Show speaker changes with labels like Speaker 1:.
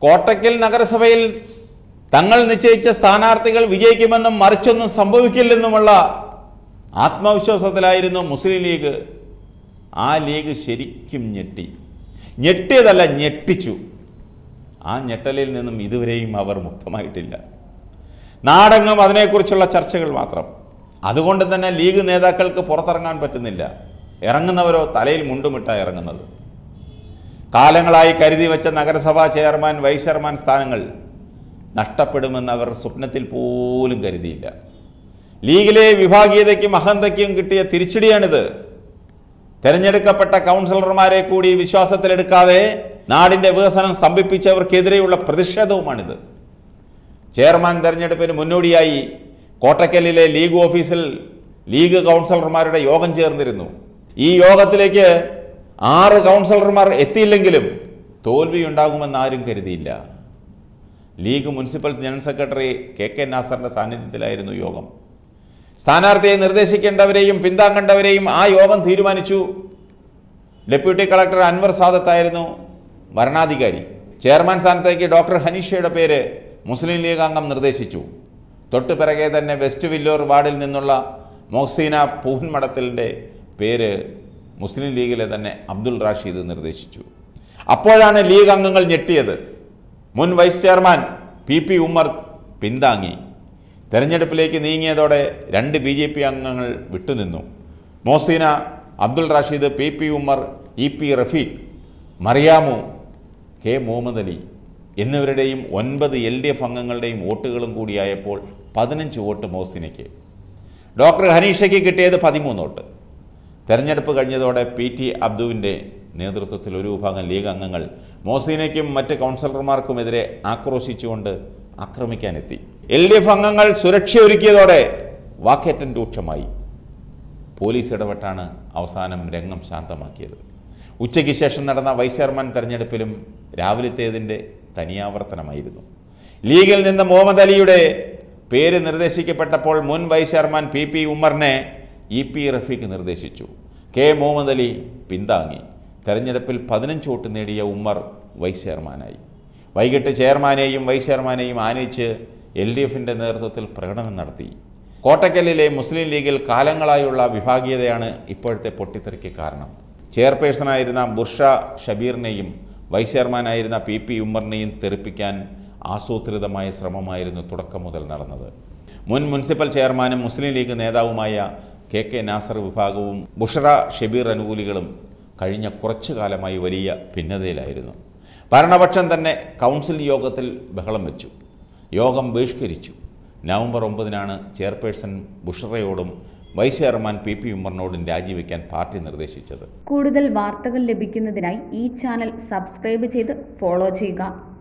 Speaker 1: കോട്ടക്കൽ നഗരസഭയിൽ തങ്ങൾ നിശ്ചയിച്ച സ്ഥാനാർത്ഥികൾ വിജയിക്കുമെന്നും മറിച്ചൊന്നും സംഭവിക്കില്ലെന്നുമുള്ള ആത്മവിശ്വാസത്തിലായിരുന്നു മുസ്ലിം ലീഗ് ആ ലീഗ് ശരിക്കും ഞെട്ടി ഞെട്ടിയതല്ല ഞെട്ടിച്ചു ആ ഞെട്ടലിൽ നിന്നും ഇതുവരെയും അവർ മുക്തമായിട്ടില്ല നാടെങ്ങും അതിനെക്കുറിച്ചുള്ള ചർച്ചകൾ മാത്രം അതുകൊണ്ട് തന്നെ ലീഗ് നേതാക്കൾക്ക് പുറത്തിറങ്ങാൻ പറ്റുന്നില്ല ഇറങ്ങുന്നവരോ തലയിൽ മുണ്ടുമിട്ടാണ് ഇറങ്ങുന്നത് കാലങ്ങളായി കരുതി വെച്ച നഗരസഭാ ചെയർമാൻ വൈസ് ചെയർമാൻ സ്ഥാനങ്ങൾ നഷ്ടപ്പെടുമെന്ന് അവർ സ്വപ്നത്തിൽ പോലും കരുതിയില്ല ലീഗിലെ വിഭാഗീയതയ്ക്കും അഹന്തയ്ക്കും കിട്ടിയ തിരിച്ചടിയാണിത് തെരഞ്ഞെടുക്കപ്പെട്ട കൗൺസിലർമാരെ കൂടി വിശ്വാസത്തിലെടുക്കാതെ നാടിൻ്റെ വികസനം സ്തംഭിപ്പിച്ചവർക്കെതിരെയുള്ള പ്രതിഷേധവുമാണിത് ചെയർമാൻ തെരഞ്ഞെടുപ്പിന് മുന്നോടിയായി കോട്ടക്കലിലെ ലീഗ് ഓഫീസിൽ ലീഗ് കൗൺസിലർമാരുടെ യോഗം ചേർന്നിരുന്നു ഈ യോഗത്തിലേക്ക് ആറ് കൗൺസിലർമാർ എത്തിയില്ലെങ്കിലും തോൽവിയുണ്ടാകുമെന്ന് ആരും കരുതിയില്ല league municipal general secretary K K നാസറിൻ്റെ സാന്നിധ്യത്തിലായിരുന്നു യോഗം സ്ഥാനാർത്ഥിയെ നിർദ്ദേശിക്കേണ്ടവരെയും പിന്താങ്ങേണ്ടവരെയും ആ യോഗം തീരുമാനിച്ചു ഡെപ്യൂട്ടി കളക്ടർ അൻവർ സാദത്തായിരുന്നു ഭരണാധികാരി ചെയർമാൻ സ്ഥാനത്തേക്ക് ഡോക്ടർ ഹനീഷയുടെ പേര് മുസ്ലിം ലീഗ് അംഗം നിർദ്ദേശിച്ചു തൊട്ടു പിറകെ തന്നെ വെസ്റ്റ് വില്ലോർ വാർഡിൽ നിന്നുള്ള മോഹ്സീന പൂഹൻമടത്തിലിൻ്റെ പേര് മുസ്ലിം ലീഗിലെ തന്നെ അബ്ദുൾ റാഷീദ് നിർദ്ദേശിച്ചു അപ്പോഴാണ് ലീഗ് അംഗങ്ങൾ ഞെട്ടിയത് മുൻ vice chairman P P Ummar പിന്താങ്ങി തെരഞ്ഞെടുപ്പിലേക്ക് നീങ്ങിയതോടെ രണ്ട് ബി ജെ പി അംഗങ്ങൾ വിട്ടുനിന്നു Moseena Abdul Rasheed P P Ummar E P Rafeeq Mariyamu K Muhammad Ali എന്നിവരുടെയും ഒൻപത് എൽ ഡി എഫ് അംഗങ്ങളുടെയും വോട്ടുകളും കൂടിയായപ്പോൾ പതിനഞ്ച് വോട്ട് മോസിനയ്ക്ക് ഡോക്ടർ ഹനീഷയ്ക്ക് കിട്ടിയത് പതിമൂന്ന് വോട്ട് തെരഞ്ഞെടുപ്പ് കഴിഞ്ഞതോടെ പി ടി അബ്ദുവിൻ്റെ നേതൃത്വത്തിൽ ഒരു വിഭാഗം ലീഗ് അംഗങ്ങൾ മോസീനയ്ക്കും മറ്റ് കൗൺസിലർമാർക്കുമെതിരെ ആക്രോശിച്ചുകൊണ്ട് ആക്രമിക്കാനെത്തി എൽ ഡി എഫ് അംഗങ്ങൾ സുരക്ഷയൊരുക്കിയതോടെ വാക്കേറ്റം രൂക്ഷമായി പോലീസ് ഇടപെട്ടാണ് അവസാനം രംഗം ശാന്തമാക്കിയത് ഉച്ചയ്ക്ക് ശേഷം നടന്ന വൈസ് ചെയർമാൻ തെരഞ്ഞെടുപ്പിലും രാവിലത്തേതിൻ്റെ തനിയാവർത്തനമായിരുന്നു ലീഗിൽ നിന്ന് മുഹമ്മദ് അലിയുടെ പേര് നിർദ്ദേശിക്കപ്പെട്ടപ്പോൾ മുൻ വൈസ് ചെയർമാൻ പി പി ഉമ്മറിനെ ഇ പി റഫീഖ് നിർദ്ദേശിച്ചു കെ മുഹമ്മദ് അലി പിന്താങ്ങി തെരഞ്ഞെടുപ്പിൽ പതിനഞ്ച് വോട്ട് നേടിയ ഉമ്മർ വൈസ് ചെയർമാനായി വൈകിട്ട് ചെയർമാനെയും വൈസ് ചെയർമാനെയും ആനയിച്ച് എൽ ഡി എഫിൻ്റെ നേതൃത്വത്തിൽ പ്രകടനം നടത്തി കോട്ടക്കലിലെ മുസ്ലിം ലീഗിൽ കാലങ്ങളായുള്ള വിഭാഗീയതയാണ് ഇപ്പോഴത്തെ പൊട്ടിത്തെറിക്ക് കാരണം ചെയർപേഴ്സണായിരുന്ന ബുർഷ ഷബീറിനെയും വൈസ് ചെയർമാനായിരുന്ന പി പി ഉമ്മറിനെയും തെറിപ്പിക്കാൻ ആസൂത്രിതമായ ശ്രമമായിരുന്നു തുടക്കം മുതൽ നടന്നത് മുൻ മുനിസിപ്പൽ ചെയർമാനും മുസ്ലിം ലീഗ് നേതാവുമായ കെ കെ നാസർ വിഭാഗവും ബുഷറ ഷബീർ അനുകൂലികളും കഴിഞ്ഞ കുറച്ചു കാലമായി വലിയ ഭിന്നതയിലായിരുന്നു ഭരണപക്ഷം തന്നെ കൗൺസിൽ യോഗത്തിൽ ബഹളം വെച്ചു യോഗം ബഹിഷ്കരിച്ചു നവംബർ ഒമ്പതിനാണ് ചെയർപേഴ്സൺ ബുഷറയോടും വൈസ് ചെയർമാൻ പി പി ഉമ്മറിനോടും രാജിവെക്കാൻ പാർട്ടി നിർദ്ദേശിച്ചത്
Speaker 2: കൂടുതൽ വാർത്തകൾ ലഭിക്കുന്നതിനായി ഈ ചാനൽ സബ്സ്ക്രൈബ് ചെയ്ത് ഫോളോ ചെയ്യുക